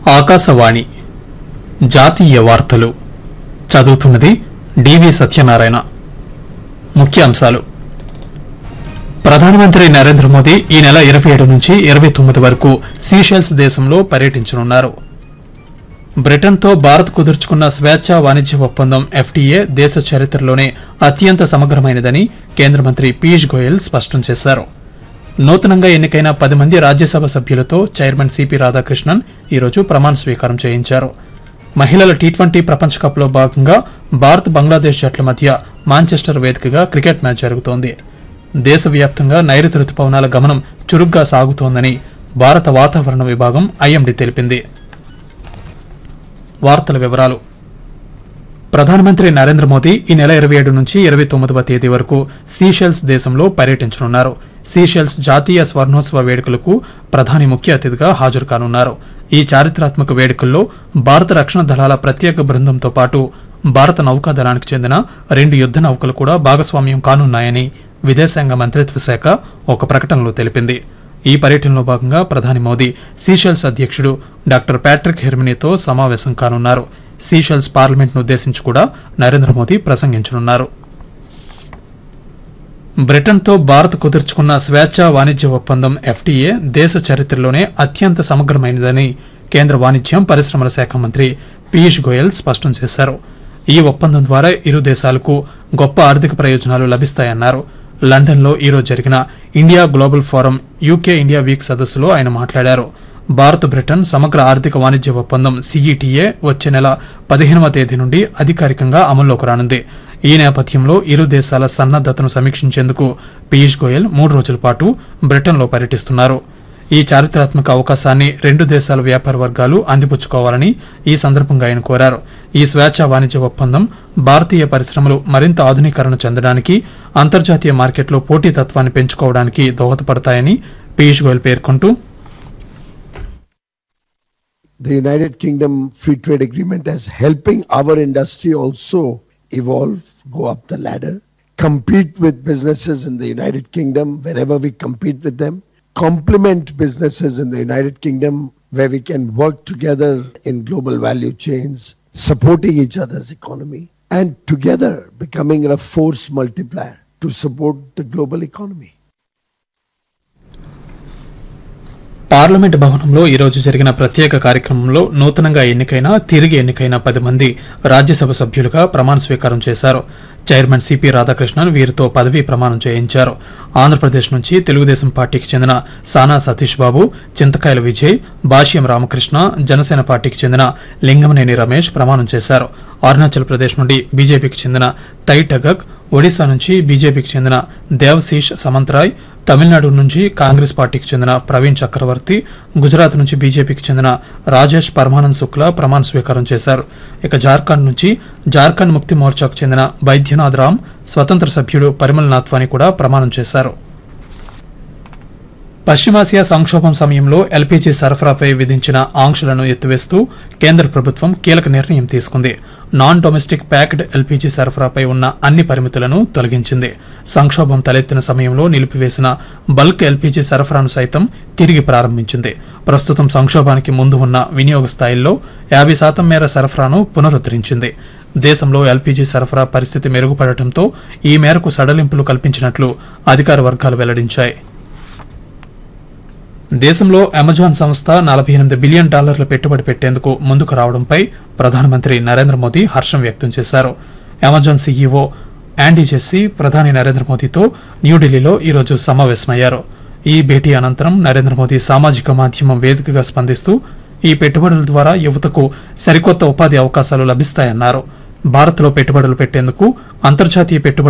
ఆకాశవాణి జాతీయ వార్తలు చదువుతున్నది డివి సత్యనారాయణ ముఖ్యాంశాలు ప్రధానమంత్రి నరేంద్ర మోదీ ఈ నెల ఇరవై ఏడు నుంచి ఇరవై తొమ్మిది వరకు సీషెల్స్ దేశంలో పర్యటించనున్నారు బ్రిటన్తో భారత్ కుదుర్చుకున్న స్వేచ్ఛా వాణిజ్య ఒప్పందం ఎఫ్టీఏ దేశ చరిత్రలోనే అత్యంత సమగ్రమైనదని కేంద్ర మంత్రి పీయూష్ గోయల్ స్పష్టం చేశారు నూతనంగా ఎన్నికైన పది మంది రాజ్యసభ సభ్యులతో చైర్మన్ సిపి రాధాకృష్ణన్ ఈరోజు ప్రమాణ స్వీకారం చేయించారు మహిళల టీ ట్వంటీ ప్రపంచ కప్లో భాగంగా భారత్ బంగ్లాదేశ్ జట్ల మధ్య మాంచెస్టర్ వేదికగా క్రికెట్ మ్యాచ్ జరుగుతోంది దేశవ్యాప్తంగా నైరుతి రుతుపవనాల గమనం చురుగ్గా సాగుతోందని భారత వాతావరణ విభాగం ఐఎండీ తెలిపింది వార్తల వివరాలు ప్రధానమంత్రి నరేంద్ర మోదీ ఈ నెల ఇరవై ఏడు నుంచి ఇరవై తొమ్మిదవ తేదీ వరకు సీషెల్స్ దేశంలో పర్యటించనున్నారు సీషెల్స్ జాతీయ స్వర్ణోత్సవ వేడుకలకు ప్రధాని ముఖ్య అతిథిగా హాజరు కానున్నారు ఈ చారిత్రాత్మక వేడుకల్లో భారత రక్షణ దళాల ప్రత్యేక బృందంతో పాటు భారత నౌకాదళానికి చెందిన రెండు యుద్ధ నౌకలు కూడా భాగస్వామ్యం కానున్నాయని విదేశాంగ మంత్రిత్వ శాఖ ఒక ప్రకటనలో తెలిపింది ఈ పర్యటనలో భాగంగా ప్రధాని మోదీ సీషెల్స్ అధ్యక్షుడు డాక్టర్ ప్యాట్రిక్ హెర్మినీతో సమావేశం కానున్నారు సీషెల్స్ పార్లమెంట్ను ఉద్దేశించి కూడా నరేంద్ర మోదీ ప్రసంగించనున్నారు బ్రిటన్తో భారత్ కుదుర్చుకున్న స్వేచ్ఛా వాణిజ్య ఒప్పందం ఎఫ్టీఏ దేశ చరిత్రలోనే అత్యంత సమగ్రమైనదని కేంద్ర వాణిజ్యం పరిశ్రమల శాఖ మంత్రి పీయూష్ గోయల్ స్పష్టం చేశారు ఈ ఒప్పందం ద్వారా ఇరు దేశాలకు గొప్ప ఆర్థిక ప్రయోజనాలు లభిస్తాయన్నారు లండన్లో ఈరోజు జరిగిన India global forum UK India week సదస్సులో ఆయన మాట్లాడారు భారత్ బ్రిటన్ సమగ్ర ఆర్థిక వాణిజ్య ఒప్పందం సిఈటిఏ వచ్చే నెల పదిహేనవ తేదీ నుండి అధికారికంగా అమల్లోకి రానుంది ఈ నేపథ్యంలో ఇరు దేశాల సన్నద్దతను సమీక్షించేందుకు పీయూష్ గోయల్ మూడు రోజుల పాటు బ్రిటన్లో పర్యటిస్తున్నారు ఈ చారిత్రాత్మక అవకాశాన్ని రెండు దేశాల వ్యాపార వర్గాలు అందిపుచ్చుకోవాలని ఈ సందర్భంగా ఆయన కోరారు ఈ స్వేచ్ఛా వాణిజ్య ఒప్పందం భారతీయ పరిశ్రమలు మరింత ఆధునీకరణ చెందడానికి అంతర్జాతీయ మార్కెట్లో పోటీతత్వాన్ని పెంచుకోవడానికి దోహదపడతాయని పీయూష్ గోయల్ పేర్కొంటూ the United Kingdom Free Trade Agreement as helping our industry also evolve, go up the ladder, compete with businesses in the United Kingdom wherever we compete with them, complement businesses in the United Kingdom where we can work together in global value chains, supporting each other's economy, and together becoming a force multiplier to support the global economy. Parliament భవనంలో ఈ రోజు జరిగిన ప్రత్యేక కార్యక్రమంలో నూతనంగా ఎన్నికైన తిరిగి ఎన్నికైన పది మంది రాజ్యసభ సభ్యులుగా ప్రమాణ స్వీకారం చేశారు చైర్మన్ సిపి రాధాకృష్ణన్ వీరితో పదవీ ప్రమాణం చేయించారు ఆంధ్రప్రదేశ్ నుంచి తెలుగుదేశం పార్టీకి చెందిన సానా సతీష్ బాబు చింతకాయల విజయ్ భాష్యం రామకృష్ణ జనసేన పార్టీకి చెందిన లింగమనేని రమేష్ ప్రమాణం చేశారు అరుణాచల్ ప్రదేశ్ నుండి బీజేపీకి చెందిన తై టగక్ ఒడిశా నుంచి బీజేపీకి చెందిన దేవశీష్ సమంతరాయ్ తమిళనాడు నుంచి కాంగ్రెస్ పార్టీకి చెందిన ప్రవీణ్ చక్రవర్తి గుజరాత్ నుంచి బీజేపీకి చెందిన రాజేష్ పరమానంద్ శుక్లా ప్రమాణ స్వీకారం చేశారు ఇక జార్ఖండ్ నుంచి జార్ఖండ్ ముక్తి మోర్చాకు చెందిన బైద్యనాథ్ రామ్ స్వతంత్ర సభ్యుడు పరిమల్ నాథ్వాని కూడా ప్రమాణం చేశారు పశ్చిమాసియా సంక్షోభం సమయంలో ఎల్పీజీ సరఫరాపై విధించిన ఆంక్షలను ఎత్తివేస్తూ కేంద్ర ప్రభుత్వం కీలక నిర్ణయం తీసుకుంది నాన్ డొమెస్టిక్ ప్యాక్డ్ ఎల్పీజీ సరఫరాపై ఉన్న అన్ని పరిమితులను తొలగించింది సంక్షోభం తలెత్తిన సమయంలో నిలిపివేసిన బల్క్ ఎల్పీజీ సరఫరాను సైతం తిరిగి ప్రారంభించింది ప్రస్తుతం సంక్షోభానికి ముందు ఉన్న వినియోగ స్థాయిల్లో యాభై శాతం మేర సరఫరాను పునరుద్ధరించింది దేశంలో ఎల్పీజీ సరఫరా పరిస్థితి మెరుగుపడటంతో ఈ మేరకు సడలింపులు కల్పించినట్లు అధికార వర్గాలు వెల్లడించాయి దేశంలో అమెజాన్ సంస్థ నలభై ఎనిమిది బిలియన్ డాలర్ల పెట్టుబడి పెట్టేందుకు ముందుకు రావడంపై ప్రధానమంత్రి నరేంద్ర మోదీ హర్షం వ్యక్తం చేశారు అమెజాన్ సీఈఓ యాండీ జెస్సీ ప్రధాని నరేంద్ర మోదీతో న్యూఢిల్లీలో ఈరోజు సమావేశమయ్యారు ఈ భేటీ అనంతరం నరేంద్ర మోదీ సామాజిక మాధ్యమం వేదికగా స్పందిస్తూ ఈ పెట్టుబడుల ద్వారా యువతకు సరికొత్త ఉపాధి అవకాశాలు లభిస్తాయన్నారు భారత్లో పెట్టుబడులు పెట్టేందుకు అంతర్జాతీయ పెట్టుబడి